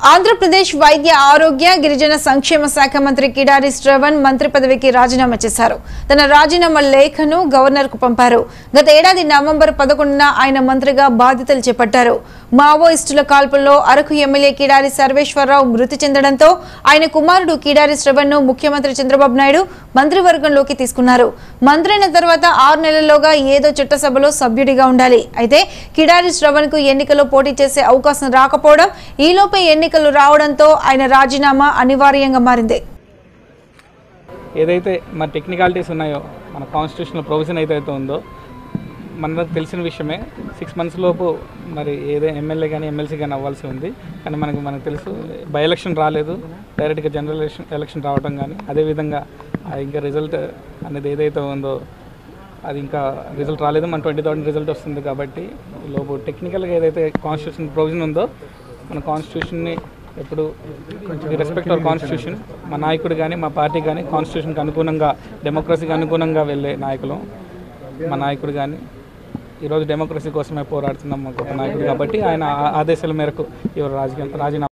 ఆంధ్రప్రదేశ్ వైద్య ఆరోగ్య గిరిజన సంక్షేమ శాఖ మంత్రి కిడారి శ్రవణ్ మంత్రి పదవికి రాజీనామా చేశారు తన రాజీనామా లేఖను గవర్నర్ కు పంపారు గత ఏడాది నవంబర్ పదకొండున ఆయన మంత్రిగా బాధ్యతలు చేపట్టారు మావోయిస్టుల కాల్పుల్లో అరకు ఎమ్మెల్యే కిడారి సర్వేశ్వరరావు మృతి చెందడంతో ఆయన కుమారుడు కిడారి శ్రవణ్ ను ముఖ్యమంత్రి చంద్రబాబు నాయుడు మంత్రివర్గంలోకి తీసుకున్నారు మంత్రైన తర్వాత ఆరు నెలల్లోగా ఏదో చట్టసభలో సభ్యుడిగా ఉండాలి అయితే కిడారి శ్రవణ్ కు ఎన్నికల్లో పోటీ చేసే అవకాశం రాకపోవడం ఈలోపే ఎన్నికలు రావడంతో ఆయన రాజీనామా అనివార్యంగా మారింది ఏదైతే మన టెక్నికాలిటీస్ ఉన్నాయో మన కాన్స్టిట్యూషనల్ ప్రొవిజన్ ఏదైతే ఉందో మనకు తెలిసిన విషయమే సిక్స్ మంత్స్ లోపు మరి ఏదో ఎమ్మెల్యే కానీ ఎమ్మెల్సీ కానీ అవ్వాల్సి ఉంది కానీ మనకు మనకు తెలుసు బై ఎలక్షన్ రాలేదు డైరెక్ట్గా జనరల్ ఎలక్షన్ ఎలక్షన్ రావడం కానీ అదేవిధంగా ఆ ఇంకా రిజల్ట్ అనేది ఏదైతే ఉందో అది ఇంకా రిజల్ట్ రాలేదు మన ట్వంటీ థౌసండ్ రిజల్ట్ వస్తుంది కాబట్టి ఈ లోపు టెక్నికల్గా ఏదైతే కాన్స్టిట్యూషన్ ప్రొవిజన్ ఉందో మన కాన్స్టిట్యూషన్ని ఎప్పుడు రెస్పెక్ట్ అవర్ కాన్స్టిట్యూషన్ మా నాయకుడు కానీ మా పార్టీ కానీ కాన్స్టిట్యూషన్కి అనుగుణంగా డెమోక్రసీకి అనుగుణంగా వెళ్ళే నాయకులు మా నాయకుడు కానీ ఈరోజు డెమోక్రసీ కోసమే పోరాడుతున్నాం మా గొప్ప నాయకుడు కాబట్టి ఆయన ఆ- ఆదేశాల మేరకు ఇవాళ రాజకీయ రాజీనామా